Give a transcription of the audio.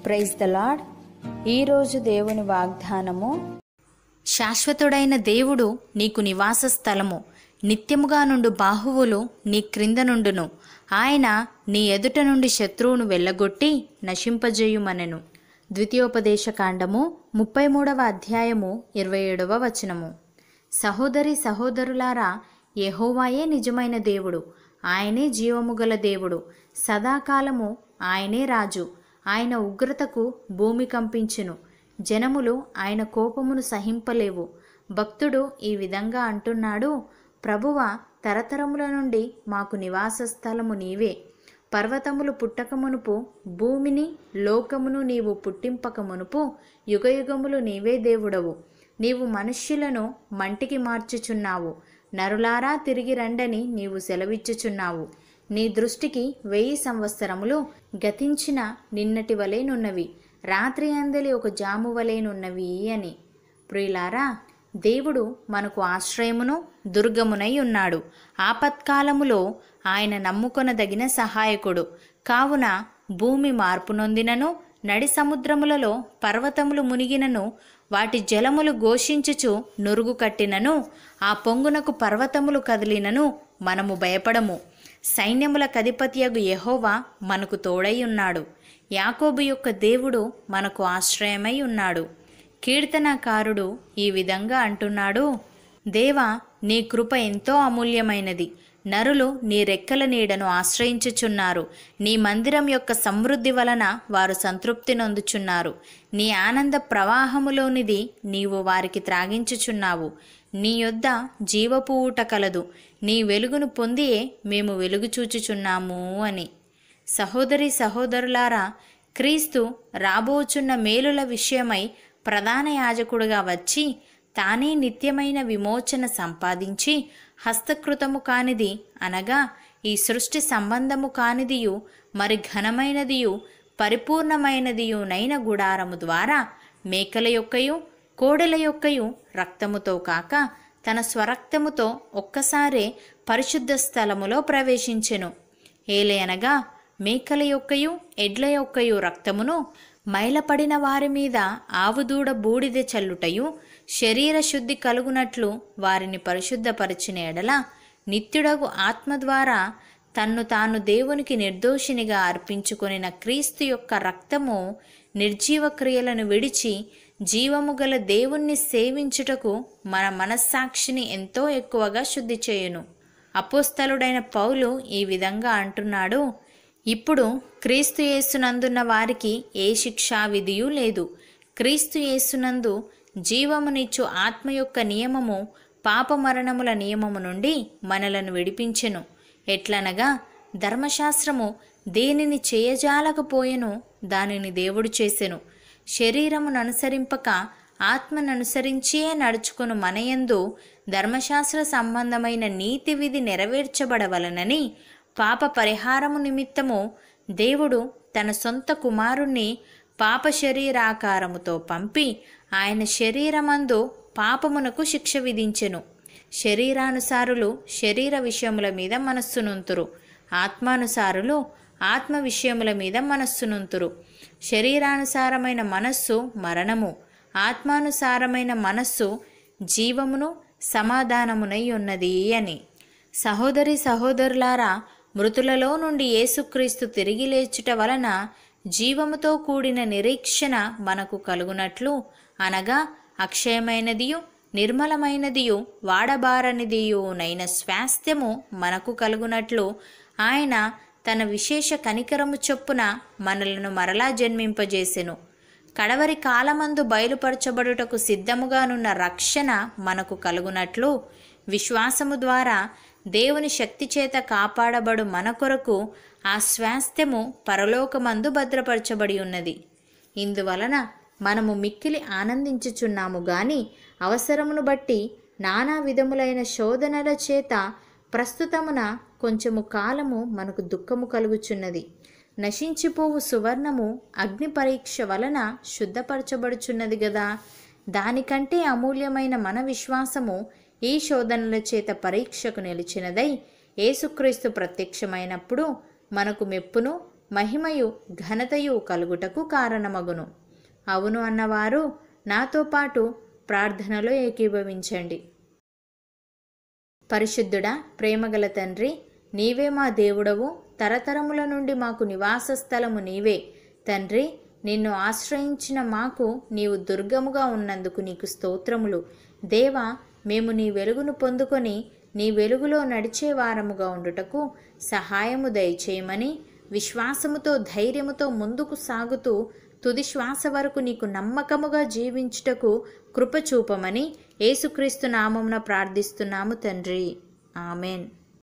praise the lord ఈరోజు దేవుని వాగ్దానము శాశ్వతుడైన దేవుడు నీకు నివాస స్థలము నిత్యముగా నుండు బాహువులు నీ క్రింద నుండును ఆయన నీ ఎదుట నుండి శత్రువును వెళ్ళగొట్టి నశింపజేయుమనెను ద్వితీయోపదేశ కాండము ముప్పై మూడవ అధ్యాయము ఇరవై ఏడవ వచనము సహోదరి సహోదరులారా యెహోవాయే నిజమైన దేవుడు ఆయనే జీవము గల దేవుడు సదాకాలము ఆయనే రాజు ఆయన ఉగ్రతకు భూమి కంపించెను జనములు ఆయన కోపమును సహింపలేవు భక్తుడు ఈ విధంగా అంటున్నాడు ప్రభువ తరతరముల నుండి మాకు నివాస స్థలము నీవే పర్వతములు పుట్టకమునుపు భూమిని లోకమును నీవు పుట్టింపకమునుపు యుగయుగములు నీవే దేవుడవు నీవు మనుష్యులను మంటికి మార్చుచున్నావు నరులారా తిరిగి రండని నీవు సెలవిచ్చుచున్నావు నీ దృష్టికి వెయ్యి సంవత్సరములు గతించిన నిన్నటి వలెనున్నవి రాత్రి అందలి ఒక జాము వలెనున్నవి అని ప్రియులారా దేవుడు మనకు ఆశ్రయమును దుర్గమునై ఉన్నాడు ఆపత్కాలములో ఆయన నమ్ముకొనదగిన సహాయకుడు కావున భూమి మార్పు నొందినను నడి సముద్రములలో పర్వతములు మునిగినను వాటి జలములు ఘోషించుచు నురుగు కట్టినను ఆ పొంగునకు పర్వతములు కదిలినను మనము భయపడము సైన్యముల కధిపతియగు యెహోవా మనకు తోడై ఉన్నాడు యాకోబు యొక్క దేవుడు మనకు ఆశ్రయమై ఉన్నాడు కీర్తనకారుడు ఈ విధంగా అంటున్నాడు దేవా నీ కృప ఎంతో అమూల్యమైనది నరులు నీ రెక్కల నీడను ఆశ్రయించుచున్నారు నీ మందిరం యొక్క సమృద్ధి వలన వారు సంతృప్తి నొందుచున్నారు నీ ఆనంద ప్రవాహములోనిది నీవు వారికి త్రాగించుచున్నావు నీ యొద్ద జీవపు ఊట కలదు నీ వెలుగును పొందియే మేము వెలుగు చూచుచున్నాము అని సహోదరి సహోదరులారా క్రీస్తు రాబోచున్న మేలుల విషయమై ప్రధాన యాజకుడుగా వచ్చి తానే నిత్యమైన విమోచన సంపాదించి హస్తకృతము కానిది అనగా ఈ సృష్టి సంబంధము కానిదియు మరి ఘనమైనదియు పరిపూర్ణమైనదియునైన గుడారము ద్వారా మేకల యొక్కయు కోడెల యొక్కయు రక్తముతో కాక తన స్వరక్తముతో ఒక్కసారే పరిశుద్ధ స్థలములో ప్రవేశించెను ఏలయనగా మేకల యొక్కయు ఎడ్ల యొక్కయు రక్తమును మైలపడిన వారి మీద ఆవుదూడ బూడిద చల్లుటయు శరీర శుద్ధి కలుగునట్లు వారిని పరిశుద్ధపరిచిన ఎడల నిత్యుడగు ఆత్మ ద్వారా తన్ను తాను దేవునికి నిర్దోషినిగా అర్పించుకొనిన క్రీస్తు యొక్క రక్తము నిర్జీవ క్రియలను విడిచి జీవము గల దేవుణ్ణి సేవించుటకు మన మనస్సాక్షిని ఎంతో ఎక్కువగా శుద్ధి చేయును అపోస్తలుడైన పౌలు ఈ విధంగా అంటున్నాడు ఇప్పుడు క్రీస్తు యేసునందున్న వారికి ఏ శిక్షా విధియు లేదు క్రీస్తు యేసునందు జీవమునిచ్చు ఆత్మ యొక్క నియమము పాపమరణముల నియమము నుండి మనలను విడిపించెను ఎట్లనగా ధర్మశాస్త్రము దేనిని చేయజాలకపోయెను దానిని దేవుడు చేసెను శరీరమును అనుసరింపక ఆత్మను అనుసరించియే నడుచుకును మనయందు ధర్మశాస్త్ర సంబంధమైన నీతి విధి నెరవేర్చబడవలనని పాప పరిహారము నిమిత్తము దేవుడు తన సొంత కుమారుణ్ణి పాప శరీరాకారముతో పంపి ఆయన శరీరమందు పాపమునకు శిక్ష విధించెను శరీరానుసారులు శరీర విషయముల మీద మనస్సునుంతురు ఆత్మానుసారులు ఆత్మ విషయముల మీద మనస్సునుంతురు శరీరానుసారమైన మనస్సు మరణము ఆత్మానుసారమైన మనస్సు జీవమును సమాధానమునై ఉన్నది అని సహోదరి సహోదరులారా మృతులలో నుండి యేసుక్రీస్తు తిరిగి లేచుట వలన జీవముతో కూడిన నిరీక్షణ మనకు కలుగునట్లు అనగా అక్షయమైనదియు నిర్మలమైనదియు వాడబారనిదియునైన స్వాస్థ్యము మనకు కలుగునట్లు ఆయన తన విశేష కనికరము చొప్పున మనలను మరలా జన్మింపజేసెను కడవరి కాలమందు బయలుపరచబడుటకు సిద్ధముగానున్న రక్షణ మనకు కలుగునట్లు విశ్వాసము ద్వారా దేవుని శక్తి చేత కాపాడబడు మన కొరకు ఆ స్వాస్థ్యము పరలోకమందు భద్రపరచబడి ఉన్నది ఇందువలన మనము మిక్కిలి ఆనందించుచున్నాము గాని అవసరమును బట్టి నానా విధములైన శోధనల చేత ప్రస్తుతమున కొంచెము కాలము మనకు దుఃఖము కలుగుచున్నది నశించిపోవు సువర్ణము అగ్ని పరీక్ష వలన శుద్ధపరచబడుచున్నది గదా దానికంటే అమూల్యమైన మన విశ్వాసము ఈ శోధనల చేత పరీక్షకు నిలిచినదై యేసుక్రీస్తు ప్రత్యక్షమైనప్పుడు మనకు మెప్పును మహిమయు ఘనతయు కలుగుటకు కారణమగును అవును అన్నవారు నాతో పాటు ప్రార్థనలో ఏకీభవించండి పరిశుద్ధుడా ప్రేమగల తండ్రి నీవే మా దేవుడవు తరతరముల నుండి మాకు నివాస స్థలము నీవే తండ్రి నిన్ను ఆశ్రయించిన మాకు నీవు దుర్గముగా ఉన్నందుకు నీకు స్తోత్రములు దేవా మేము నీ వెలుగును పొందుకొని నీ వెలుగులో నడిచే వారముగా ఉండుటకు సహాయము దయచేయమని విశ్వాసముతో ధైర్యముతో ముందుకు సాగుతూ తుది శ్వాస వరకు నీకు నమ్మకముగా జీవించుటకు కృప చూపమని యేసుక్రీస్తు నామమున ప్రార్థిస్తున్నాము తండ్రి ఆమెన్